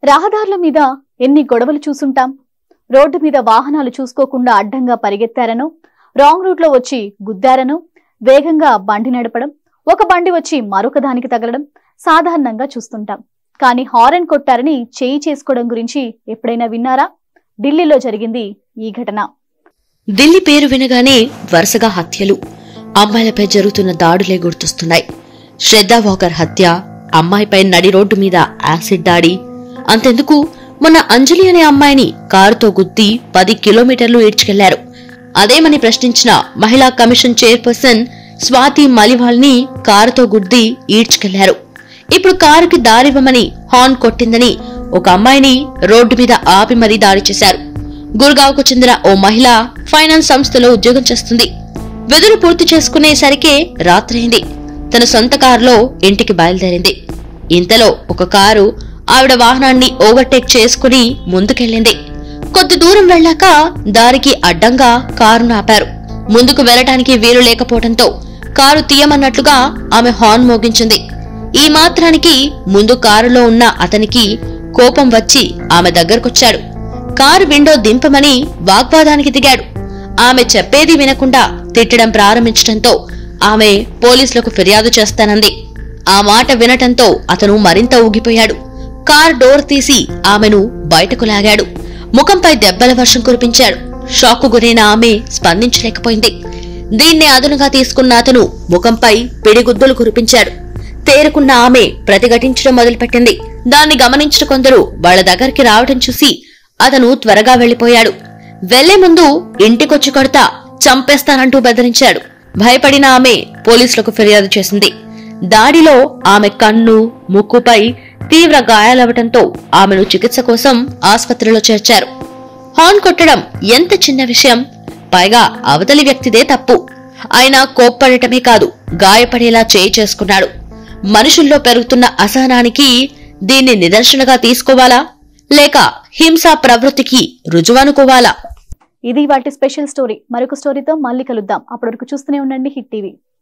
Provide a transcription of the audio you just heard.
రహదారుల మీద ఎన్ని గొడవలు చూసుంటాం రోడ్డు మీద వాహనాలు చూసుకోకుండా అడ్డంగా పరిగెత్తారనో రాంగ్ రూట్లో వచ్చి గుద్దారనో వేగంగా బండి నడపడం ఒక బండి వచ్చి మరొక దానికి తగలడం సాధారణంగా చూస్తుంటాం కానీ హారన్ కొట్టారని చేయి చేసుకోవడం గురించి ఎప్పుడైనా విన్నారా ఢిల్లీలో జరిగింది ఈ ఘటన ఢిల్లీ పేరు వినగానే వరుసగా హత్యలు అమ్మాయిలపై జరుగుతున్న దాడులే గుర్తొస్తున్నాయి శ్రద్ధా వాకర్ హత్య అమ్మాయిపై నడి రోడ్డు మీద యాసిడ్ దాడి అంతెందుకు మొన్న అంజలి అనే అమ్మాయిని కారుతో గుద్ది పది కిలోమీటర్లు ఈడ్చుకెళ్లారు అదేమని ప్రశ్నించిన మహిళా కమిషన్ చైర్పర్సన్ స్వాతి మలివాల్ని కారుతో గుద్ది ఈడ్చుకెళ్లారు ఇప్పుడు కారుకి దారివ్వమని హార్న్ కొట్టిందని ఒక అమ్మాయిని రోడ్డు మీద ఆపి మరీ దాడి చేశారు గుర్గావ్కు చెందిన ఓ మహిళ ఫైనాన్స్ సంస్థలో ఉద్యోగం చేస్తుంది విధులు పూర్తి చేసుకునేసరికే రాత్రైంది తన సొంత కారులో ఇంటికి బయలుదేరింది ఇంతలో ఒక కారు ఆవిడ వాహనాన్ని ఓవర్టేక్ చేసుకుని ముందుకెళ్ళింది కొద్ది దూరం వెళ్ళాక దారికి అడ్డంగా కారును ఆపారు ముందుకు వెళ్లటానికి వీలు లేకపోవడంతో కారు తీయమన్నట్లుగా ఆమె హార్న్ మోగించింది ఈ మాత్రానికి ముందు కారులో ఉన్న అతనికి కోపం వచ్చి ఆమె దగ్గరకొచ్చాడు కారు విండో దింపమని వాగ్వాదానికి దిగాడు ఆమె చెప్పేది వినకుండా తిట్టడం ప్రారంభించడంతో ఆమె పోలీసులకు ఫిర్యాదు చేస్తానంది ఆ మాట వినటంతో అతను మరింత ఊగిపోయాడు కార్ డోర్ తీసి ఆమెను బయటకు లాగాడు ముఖంపై దెబ్బల వర్షం కురిపించాడు షాక్కు గురైన ఆమె స్పందించలేకపోయింది దీన్ని అదునుగా తీసుకున్న అతను ముఖంపై పిడిగుద్దులు కురిపించాడు తేరుకున్న ఆమె ప్రతిఘటించడం మొదలుపెట్టింది దాన్ని గమనించిన కొందరు వాళ్ళ దగ్గరికి రావటం చూసి అతను త్వరగా వెళ్లిపోయాడు వెళ్లే ముందు ఇంటికొచ్చి కొడతా చంపేస్తానంటూ బెదిరించాడు భయపడిన ఆమె పోలీసులకు ఫిర్యాదు చేసింది దాడిలో ఆమె కన్ను ముక్కుపై తీవ్ర గాయాలవటంతో ఆమెను చికిత్స కోసం ఆసుపత్రిలో చేర్చారు హార్న్ కొట్టడం ఎంత చిన్న విషయం పైగా అవతలి వ్యక్తిదే తప్పు ఆయన కోప్పడటమే కాదు గాయపడేలా చేయి చేసుకున్నాడు మనుషుల్లో పెరుగుతున్న అసహనానికి దీన్ని నిదర్శనగా తీసుకోవాలా లేక హింసా ప్రవృత్తికి రుజువనుకోవాలా ఇది వాటి స్పెషల్ స్టోరీ మరొక స్టోరీతో మళ్ళీ కలుద్దాం అప్పటి వరకు చూస్తూనే ఉండండి హిట్ టీవీ